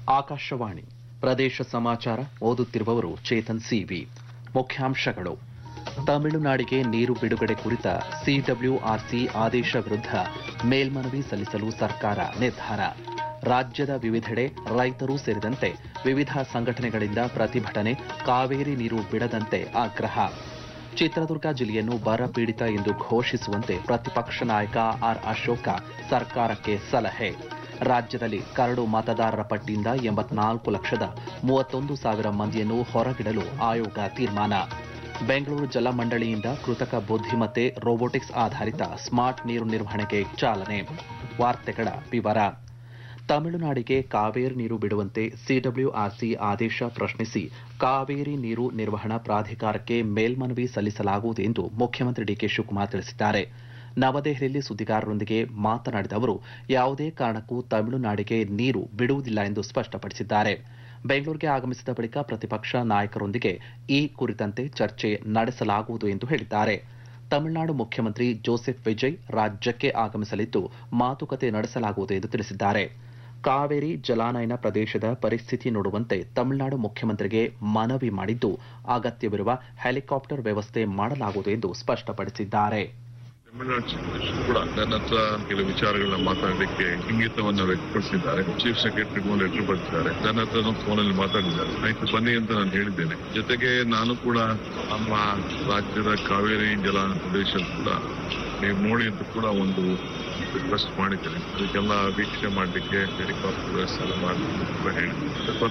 ಆಕಾಶವಾಣಿ ಪ್ರದೇಶ ಸಮಾಚಾರ ಓದುತ್ತಿರುವವರು ಚೇತನ್ ಸಿವಿ ಮುಖ್ಯಾಂಶಗಳು ತಮಿಳುನಾಡಿಗೆ ನೀರು ಬಿಡುಗಡೆ ಕುರಿತ ಸಿಡಬ್ಲ್ಯೂಆರ್ಸಿ ಆದೇಶ ವಿರುದ್ಧ ಮೇಲ್ಮನವಿ ಸಲ್ಲಿಸಲು ಸರ್ಕಾರ ನಿರ್ಧಾರ ರಾಜ್ಯದ ವಿವಿಧೆಡೆ ರೈತರು ಸೇರಿದಂತೆ ವಿವಿಧ ಸಂಘಟನೆಗಳಿಂದ ಪ್ರತಿಭಟನೆ ಕಾವೇರಿ ನೀರು ಬಿಡದಂತೆ ಆಗ್ರಹ ಚಿತ್ರದುರ್ಗ ಜಿಲ್ಲೆಯನ್ನು ಬರ ಪೀಡಿತ ಎಂದು ಘೋಷಿಸುವಂತೆ ಪ್ರತಿಪಕ್ಷ ನಾಯಕ ಆರ್ ಅಶೋಕ ಸರ್ಕಾರಕ್ಕೆ ಸಲಹೆ ರಾಜ್ಯದಲ್ಲಿ ಕರಡು ಮತದಾರರ ಪಟ್ಟಿಯಿಂದ ಎಂಬತ್ನಾಲ್ಕು ಲಕ್ಷದ ಮೂವತ್ತೊಂದು ಸಾವಿರ ಮಂದಿಯನ್ನು ಹೊರಗಿಡಲು ಆಯೋಗ ತೀರ್ಮಾನ ಬೆಂಗಳೂರು ಜಲಮಂಡಳಿಯಿಂದ ಕೃತಕ ಬುದ್ಧಿಮತ್ತೆ ರೋಬೋಟಿಕ್ಸ್ ಆಧಾರಿತ ಸ್ಮಾರ್ಟ್ ನೀರು ನಿರ್ವಹಣೆಗೆ ಚಾಲನೆ ವಾರ್ತೆಗಳ ವಿವರ ತಮಿಳುನಾಡಿಗೆ ಕಾವೇರಿ ನೀರು ಬಿಡುವಂತೆ ಸಿಡಬ್ಲ್ಯೂಆರ್ಸಿ ಆದೇಶ ಪ್ರಶ್ನಿಸಿ ಕಾವೇರಿ ನೀರು ನಿರ್ವಹಣಾ ಪ್ರಾಧಿಕಾರಕ್ಕೆ ಮೇಲ್ಮನವಿ ಸಲ್ಲಿಸಲಾಗುವುದು ಎಂದು ಮುಖ್ಯಮಂತ್ರಿ ಡಿಕೆ ಶಿವಕುಮಾರ್ ತಿಳಿಸಿದ್ದಾರೆ ನವದೆಹಲಿಯಲ್ಲಿ ಸುದ್ದಿಗಾರರೊಂದಿಗೆ ಮಾತನಾಡಿದ ಅವರು ಯಾವುದೇ ಕಾರಣಕ್ಕೂ ತಮಿಳುನಾಡಿಗೆ ನೀರು ಬಿಡುವುದಿಲ್ಲ ಎಂದು ಸ್ಪಷ್ಟಪಡಿಸಿದ್ದಾರೆ ಬೆಂಗಳೂರಿಗೆ ಆಗಮಿಸಿದ ಬಳಿಕ ಪ್ರತಿಪಕ್ಷ ನಾಯಕರೊಂದಿಗೆ ಈ ಕುರಿತಂತೆ ಚರ್ಚೆ ನಡೆಸಲಾಗುವುದು ಎಂದು ಹೇಳಿದ್ದಾರೆ ತಮಿಳುನಾಡು ಮುಖ್ಯಮಂತ್ರಿ ಜೋಸೆಫ್ ವಿಜಯ್ ರಾಜ್ಯಕ್ಕೆ ಆಗಮಿಸಲಿದ್ದು ಮಾತುಕತೆ ನಡೆಸಲಾಗುವುದು ಎಂದು ತಿಳಿಸಿದ್ದಾರೆ ಕಾವೇರಿ ಜಲಾನಯನ ಪ್ರದೇಶದ ಪರಿಸ್ಥಿತಿ ನೋಡುವಂತೆ ತಮಿಳುನಾಡು ಮುಖ್ಯಮಂತ್ರಿಗೆ ಮನವಿ ಮಾಡಿದ್ದು ಅಗತ್ಯವಿರುವ ಹೆಲಿಕಾಪ್ಟರ್ ವ್ಯವಸ್ಥೆ ಮಾಡಲಾಗುವುದು ಎಂದು ಸ್ಪಷ್ಟಪಡಿಸಿದ್ದಾರೆ ತಮಿಳುನಾಡು ಚೀಫ್ ಮಿನಿಸ್ಟರ್ ಕೂಡ ನನ್ನ ಹತ್ರ ಕೆಲವು ವಿಚಾರಗಳನ್ನ ಮಾತಾಡಲಿಕ್ಕೆ ಇಂಗಿತವನ್ನ ವ್ಯಕ್ತಪಡಿಸಿದ್ದಾರೆ ಚೀಫ್ ಸೆಕ್ರೆಟರಿಗೂ ಲೆಟರ್ ಬರೆದಿದ್ದಾರೆ ನನ್ನ ಹತ್ರ ಫೋನಲ್ಲಿ ಮಾತಾಡಿದ್ದಾರೆ ಆಯ್ತು ಬನ್ನಿ ಅಂತ ನಾನು ಹೇಳಿದ್ದೇನೆ ಜೊತೆಗೆ ನಾನು ಕೂಡ ನಮ್ಮ ರಾಜ್ಯದ ಕಾವೇರಿ ಜಲ ಪ್ರದೇಶ ಕೂಡ ನೀವು ನೋಡಿ ಅಂತ ಕೂಡ ಒಂದು ರಿಕ್ವೆಸ್ಟ್ ಮಾಡಿದ್ದೇನೆ ಅದಕ್ಕೆಲ್ಲ ವೀಕ್ಷಣೆ ಮಾಡಲಿಕ್ಕೆ ಹೆಲಿಕಾಪ್ಟರ್ ವ್ಯವಸ್ಥೆ ಎಲ್ಲ ಮಾಡಲಿಕ್ಕೆ ಕೂಡ ಹೇಳಿದ್ದೇನೆ